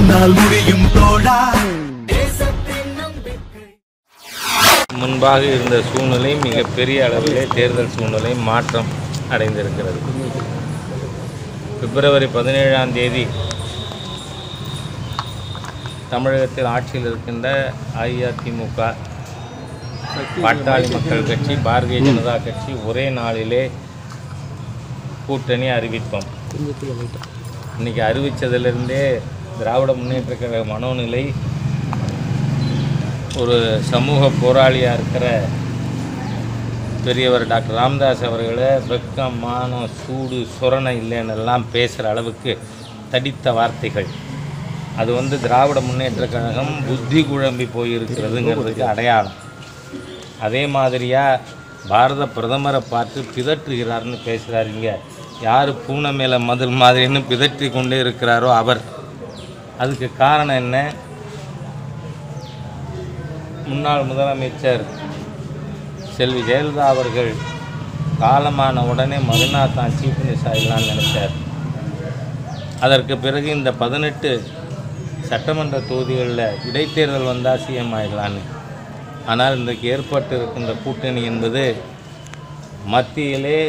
உன்னால் முடியும் தோழா முன்பாக இருந்த சூழ்நிலை மிகப்பெரிய அளவிலே தேர்தல் சூழ்நிலை மாற்றம் அடைந்திருக்கிறது பிப்ரவரி பதினேழாம் தேதி தமிழகத்தில் ஆட்சியில் இருக்கின்ற அஇஅதிமுக பாட்டாளி மக்கள் கட்சி பாரதிய ஜனதா கட்சி ஒரே நாளிலே கூட்டணி அறிவித்தோம் இன்னைக்கு அறிவித்ததிலிருந்தே திராவிட முன்னேற்ற கழக மனோநிலை ஒரு சமூக போராளியாக இருக்கிற பெரியவர் டாக்டர் ராமதாஸ் அவர்களை வெக்கம் மானம் சூடு சொரணை இல்லைன்னு எல்லாம் பேசுகிற அளவுக்கு தடித்த வார்த்தைகள் அது வந்து திராவிட முன்னேற்ற கழகம் புத்தி குழம்பி போயிருக்கிறதுங்கிறதுக்கு அடையாளம் அதே மாதிரியாக பாரத பிரதமரை பார்த்து பிதற்றுகிறார்னு பேசுகிறாருங்க யார் பூனை மேலே மதில் மாதிரின்னு பிதற்றி கொண்டே இருக்கிறாரோ அவர் அதுக்கு காரணம் என்ன முன்னாள் முதலமைச்சர் செல்வி ஜெயலலிதா அவர்கள் காலமான உடனே மறுநாள் தான் சீஃப் மினிஸ்டர் ஆகிடலான்னு நினைச்சார் அதற்கு பிறகு இந்த பதினெட்டு சட்டமன்ற தொகுதிகளில் இடைத்தேர்தல் வந்தால் சிஎம் ஆகிடலான்னு ஆனால் இன்றைக்கு ஏற்பட்டு இருக்கின்ற கூட்டணி என்பது மத்தியிலே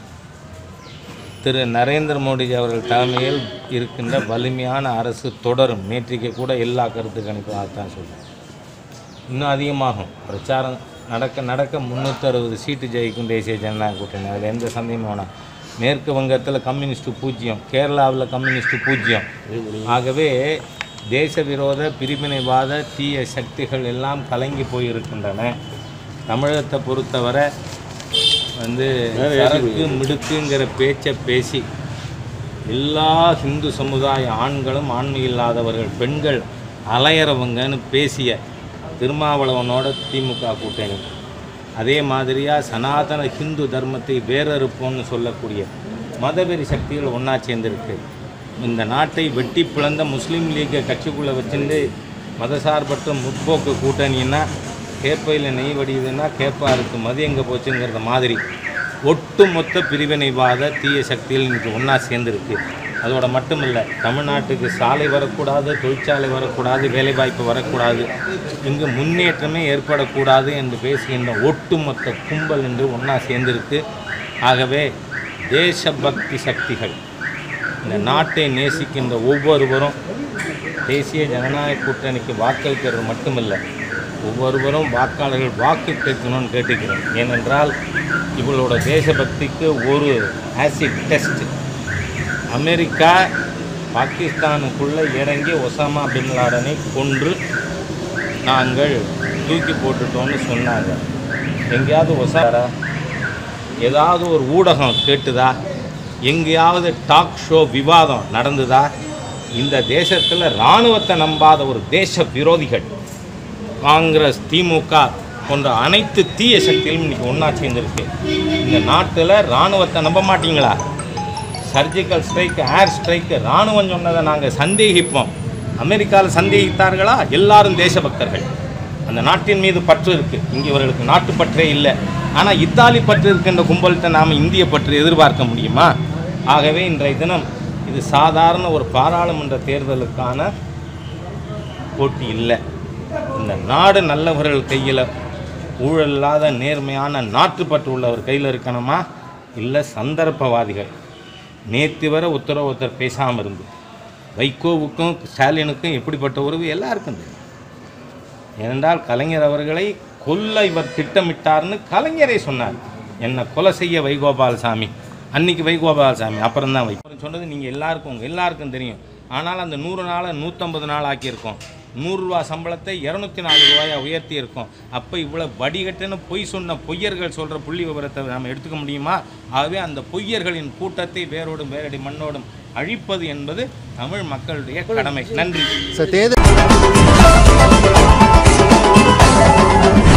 திரு நரேந்திர மோடி அவர்கள் தலைமையில் இருக்கின்ற வலிமையான அரசு தொடரும் நேற்றைக்கு கூட எல்லா கருத்து கணிப்பாகத்தான் சொல்லுவேன் இன்னும் அதிகமாகும் பிரச்சாரம் நடக்க நடக்க முந்நூற்றி அறுபது சீட்டு ஜெயிக்கும் தேசிய ஜனநாயக கூட்டணி அதில் எந்த சந்தேகமும் வேணாம் மேற்கு வங்கத்தில் கம்யூனிஸ்ட் பூஜ்ஜியம் கேரளாவில் கம்யூனிஸ்ட் பூஜ்ஜியம் ஆகவே தேச விரோத பிரிவினைவாத தீய சக்திகள் எல்லாம் கலங்கி போயிருக்கின்றன தமிழகத்தை பொறுத்தவரை வந்து சரக்கு மிடுக்குங்கிற பேச்சை பேசி எல்லா ஹிந்து சமுதாய ஆண்களும் ஆண்மை இல்லாதவர்கள் பெண்கள் அலையறவங்கன்னு பேசிய திருமாவளவனோட திமுக கூட்டணி அதே மாதிரியாக சனாதன ஹிந்து தர்மத்தை வேறறுப்போம்னு சொல்லக்கூடிய மதவெறி சக்திகள் ஒன்றா சேர்ந்துருக்கு இந்த நாட்டை வெட்டி பிளந்த முஸ்லீம் லீக்கை கட்சிக்குள்ளே வச்சுட்டு மதசார்பற்ற முற்போக்கு கூட்டணின்னா கேப்பையில் நெய் வடியுதுன்னா கேப்பா இருக்கு மதி எங்கே போச்சுங்கிறத மாதிரி ஒட்டுமொத்த பிரிவினைவாத தீய சக்திகள் இன்றைக்கி ஒன்றா சேர்ந்துருக்கு அதோட மட்டும் இல்லை தமிழ்நாட்டுக்கு சாலை வரக்கூடாது தொழிற்சாலை வரக்கூடாது வேலைவாய்ப்பு வரக்கூடாது இங்கு முன்னேற்றமே ஏற்படக்கூடாது என்று பேசுகின்ற ஒட்டுமொத்த கும்பல் என்று ஒன்றா சேர்ந்திருக்கு ஆகவே தேசபக்தி சக்திகள் இந்த நாட்டை நேசிக்கின்ற ஒவ்வொருவரும் தேசிய ஜனநாயக கூட்டணிக்கு வாக்களிக்கிறது மட்டுமில்லை ஒவ்வொருவரும் வாக்காளர்கள் வாக்கு கேட்கணும்னு கேட்டுக்கிறேன் ஏனென்றால் இவங்களோட தேசபக்திக்கு ஒரு ஆசிட் டெஸ்ட் அமெரிக்கா பாகிஸ்தானுக்குள்ளே இறங்கி ஒசாமா பின் லாடனை கொன்று நாங்கள் தூக்கி போட்டுட்டோம்னு சொன்னாங்க எங்கேயாவது ஒசாரா ஏதாவது ஒரு ஊடகம் கேட்டுதா எங்கேயாவது டாக் ஷோ விவாதம் நடந்துதா இந்த தேசத்தில் இராணுவத்தை நம்பாத ஒரு தேச விரோதிகள் காங்கிரஸ் திமுக போன்ற அனைத்து தீய சக்திகளும் இன்னைக்கு ஒன்றா சேர்ந்துருக்கு இந்த நாட்டில் இராணுவத்தை நம்ப மாட்டீங்களா சர்ஜிக்கல் ஸ்ட்ரைக் ஏர் ஸ்ட்ரைக் இராணுவம் சொன்னதை நாங்கள் சந்தேகிப்போம் அமெரிக்காவில் சந்தேகித்தார்களா எல்லாரும் தேசபக்தர்கள் அந்த நாட்டின் மீது பற்று இருக்குது இங்கே இவர்களுக்கு நாட்டு பற்றே இல்லை ஆனால் இத்தாலி பற்று இருக்கின்ற கும்பல்கிட்ட நாம் இந்திய பற்று எதிர்பார்க்க முடியுமா ஆகவே இன்றைய தினம் இது சாதாரண ஒரு பாராளுமன்ற தேர்தலுக்கான போட்டி இல்லை இந்த நாடு நல்லவர்கள் கையில் ஊழல் இல்லாத நேர்மையான நாட்டுப்பற்று உள்ளவர் கையில் இருக்கணுமா இல்லை சந்தர்ப்பவாதிகள் நேற்று வரை ஒருத்தர ஒருத்தர் பேசாமல் இருந்து வைகோவுக்கும் ஸ்டாலினுக்கும் எப்படிப்பட்ட உறவு எல்லாருக்கும் தெரியும் ஏனென்றால் கலைஞர் அவர்களை கொல்ல இவர் திட்டமிட்டார்னு கலைஞரே சொன்னார் என்னை கொலை செய்ய வைகோபாலசாமி அன்னைக்கு வைகோபாலசாமி அப்புறம் தான் வைகோ சொன்னது நீங்கள் எல்லாருக்கும் உங்க எல்லாருக்கும் தெரியும் ஆனால் அந்த நூறு நாளை நூற்றம்பது நாள் ஆக்கியிருக்கோம் நூறுரூவா சம்பளத்தை இரநூத்தி நாலு ரூபாயை உயர்த்தி இருக்கோம் அப்போ இவ்வளோ வடிகட்டுன்னு பொய் சொன்ன பொய்யர்கள் சொல்கிற புள்ளி விவரத்தை நம்ம எடுத்துக்க முடியுமா ஆகவே அந்த பொய்யர்களின் கூட்டத்தை வேரோடும் வேரடி மண்ணோடும் அழிப்பது என்பது தமிழ் மக்களுடைய கடமை நன்றி சார் தேர்தல்